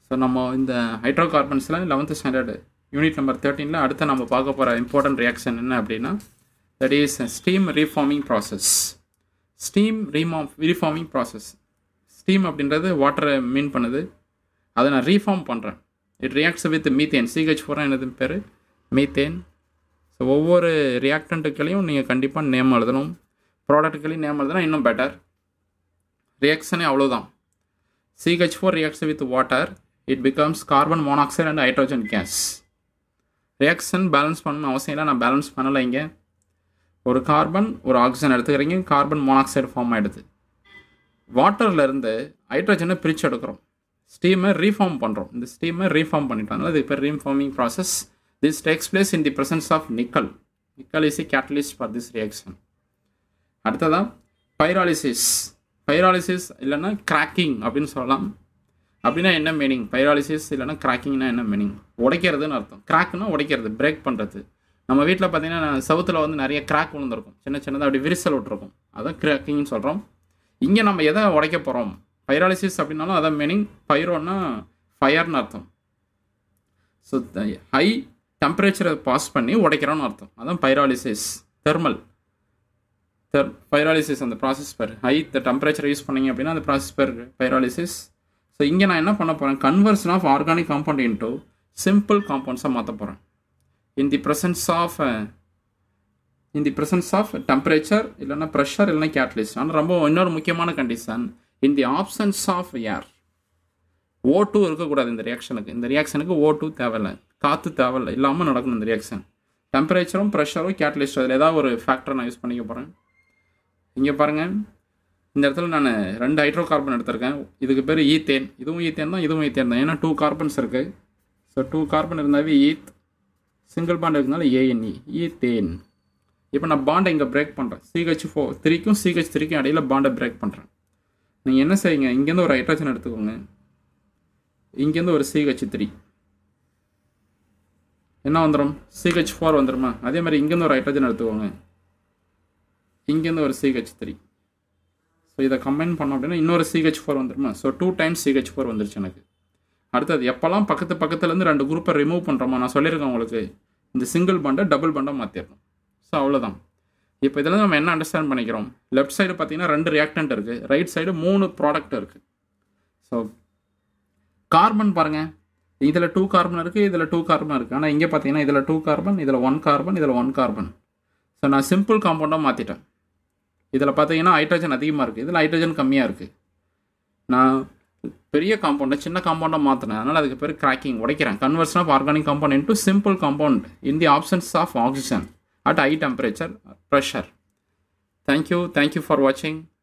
so நம்ம இந்த hydro கார்பன்ஸில் லெவன்த்து ஸ்டாண்டர்டு யூனிட் நம்பர் தேர்ட்டீனில் அடுத்து நம்ம பார்க்க போகிற இம்பார்ட்டன்ட் ரியாக்ஷன் என்ன அப்படின்னா that is steam reforming process steam ரீமாம் ரீஃபார்மிங் ப்ராசஸ் ஸ்டீம் அப்படின்றது வாட்டரை மீன் பண்ணுது அதை நான் ரீஃபார்ம் பண்ணுறேன் it reacts with methane CH ஃபோராக என்னது பேர் மீத்தேன் ஸோ ஒவ்வொரு ரியாக்டண்ட்டுக்களையும் நீங்கள் கண்டிப்பாக நேம் எழுதணும் ப்ராடக்ட்டுகளையும் நேம் எழுதுனா இன்னும் பெட்டர் ரியாக்ஷனே அவ்வளோதான் CH four reacts with water it becomes carbon monoxide and hydrogen gas reaction balance பண்ணணும் அவசியம் இல்லை நான் பேலன்ஸ் பண்ணலை இங்கே ஒரு கார்பன் ஒரு ஆக்சிஜன் எடுத்துக்கிறீங்க கார்பன் மோனாக்சைடு ஃபார்ம் ஆகிடுது வாட்டர்லேருந்து ஹைட்ரஜனை பிரித்து எடுக்கிறோம் ஸ்டீமை ரீஃபார்ம் பண்ணுறோம் இந்த ஸ்டீமை ரீஃபார்ம் பண்ணிட்டோம் அது இப்போ reforming process this takes place in the presence of nickel nickel is a catalyst for this reaction அடுத்ததான் பைராலிசிஸ் பைராலிசிஸ் இல்லைன்னா கிராக்கிங் அப்படின்னு சொல்லலாம் அப்படின்னா என்ன மீனிங் பைராலிசிஸ் இல்லைன்னா கிராக்கிங்னா என்ன மீனிங் உடைக்கிறதுன்னு அர்த்தம் கிராக்னா உடைக்கிறது பிரேக் பண்ணுறது நம்ம வீட்டில் பார்த்தீங்கன்னா சவுத்தில் வந்து நிறைய கிராக் விழுந்திருக்கும் சின்ன சின்னதாக அப்படி விரிசல் விட்டுருக்கும் அதான் கிராக்கிங்னு சொல்கிறோம் இங்கே நம்ம எதை உடைக்க போகிறோம் பைராலிசிஸ் அப்படின்னாலும் அதான் மீனிங் பைரோன்னா ஃபயர்னு அர்த்தம் ஸோ ஹை டெம்பரேச்சரை பாஸ் பண்ணி உடைக்கிறோன்னு அர்த்தம் அதான் பைராலிசிஸ் தெர்மல் தெர் பைராலிசிஸ் அந்த ப்ராசஸ் பேர் ஹை டெம்பரேச்சர் யூஸ் பண்ணீங்க அப்படின்னா அந்த ப்ராசஸ் பேர் பைராலிசிஸ் ஸோ இங்கே நான் என்ன பண்ண போகிறேன் conversion of organic compound into simple காம்பவுண்ட்ஸாக மாற்ற போகிறேன் in the presence of in the presence of temperature இல்லைன்னா ப்ரெஷர் இல்லைன்னா கேட்டலிஸ்ட் ஆனால் ரொம்ப இன்னொரு முக்கியமான condition in the absence of air O two இருக்கக்கூடாது இந்த ரியாக்ஷனுக்கு இந்த ரியாக்ஷனுக்கு ஓ டூ தேவையில்லை காற்று தேவையில்லை இல்லாமல் நடக்கணும் இந்த ரியாக்ஷன் டெம்பரேச்சரும் ப்ரெஷரும் கேட்டலிஸ்ட் அதில் ஏதாவது ஒரு ஃபேக்டர் நான் யூஸ் பண்ணிக்க போகிறேன் இங்கே பாருங்கள் இந்த இடத்துல நான் ரெண்டு ஹைட்ரோ கார்பன் எடுத்திருக்கேன் இதுக்கு பேர் ஈத்தேன் இதுவும் ஈத்தேன் தான் இதுவும் ஈத்தேன் தான் ஏன்னா டூ கார்பன்ஸ் இருக்குது ஸோ டூ கார்பன் இருந்தாவே ஈத் சிங்கிள் பாண்ட் இருக்கிறதுனால ஏஎன்இ ஈத்தேன் இப்போ நான் பாண்டை இங்கே பிரேக் பண்ணுறேன் சிஹெச் ஃபோ த்ரீக்கும் சிஹெச் த்ரீக்கும் இடையில பாண்டை பிரேக் பண்ணுறேன் நீங்கள் என்ன செய்யுங்க இங்கேருந்து ஒரு ஹைட்ரஜன் எடுத்துக்கோங்க இங்கேருந்து ஒரு சிஹெச் த்ரீ என்ன வந்துடும் சிஹெச் ஃபோர் வந்துடுமா அதே மாதிரி இங்கேருந்து ஒரு ஹைட்ரஜன் எடுத்துக்கோங்க இங்கேருந்து ஒரு சிஹெச் த்ரீ ஸோ இதை கம்பைன் பண்ணோம் அப்படின்னா இன்னொரு சிஹெச் ஃபோர் வந்துருமா so two times CH four வந்துருச்சு எனக்கு அடுத்தது எப்போல்லாம் பக்கத்து பக்கத்துலேருந்து ரெண்டு குரூப்பை ரிமூவ் பண்ணுறோமா நான் சொல்லியிருக்கேன் உங்களுக்கு இந்த சிங்கிள் பண்டை டபுள் பண்டை மாற்றிடணும் ஸோ அவ்வளோதான் இப்போ இதில் நம்ம என்ன அண்டர்ஸ்டாண்ட் பண்ணிக்கிறோம் லெஃப்ட் சைடு பார்த்தீங்கன்னா ரெண்டு ரியாக்டன்ட் இருக்குது ரைட் சைடு மூணு ப்ராடக்ட் இருக்குது ஸோ கார்பன் பாருங்கள் இதில் டூ கார்பன் இருக்குது இதில் டூ கார்பன் இருக்குது ஆனால் இங்கே பார்த்தீங்கன்னா இதில் டூ கார்பன் இதில் ஒன் கார்பன் இதில் ஒன் கார்பன் ஸோ நான் சிம்பிள் காம்பவுண்டாக மாற்றிட்டேன் இதில் பார்த்தீங்கன்னா ஹைட்ரஜன் அதிகமாக இருக்குது இதில் ஹைட்ரஜன் கம்மியாக இருக்குது நான் பெரிய காம்பவுண்டை சின்ன காம்பவுண்டாக மாற்றினேன் அதனால் அதுக்கு பேர் கிராக்கிங் உடைக்கிறேன் conversion of organic compound into simple compound in the absence of oxygen at high temperature pressure thank you thank you for watching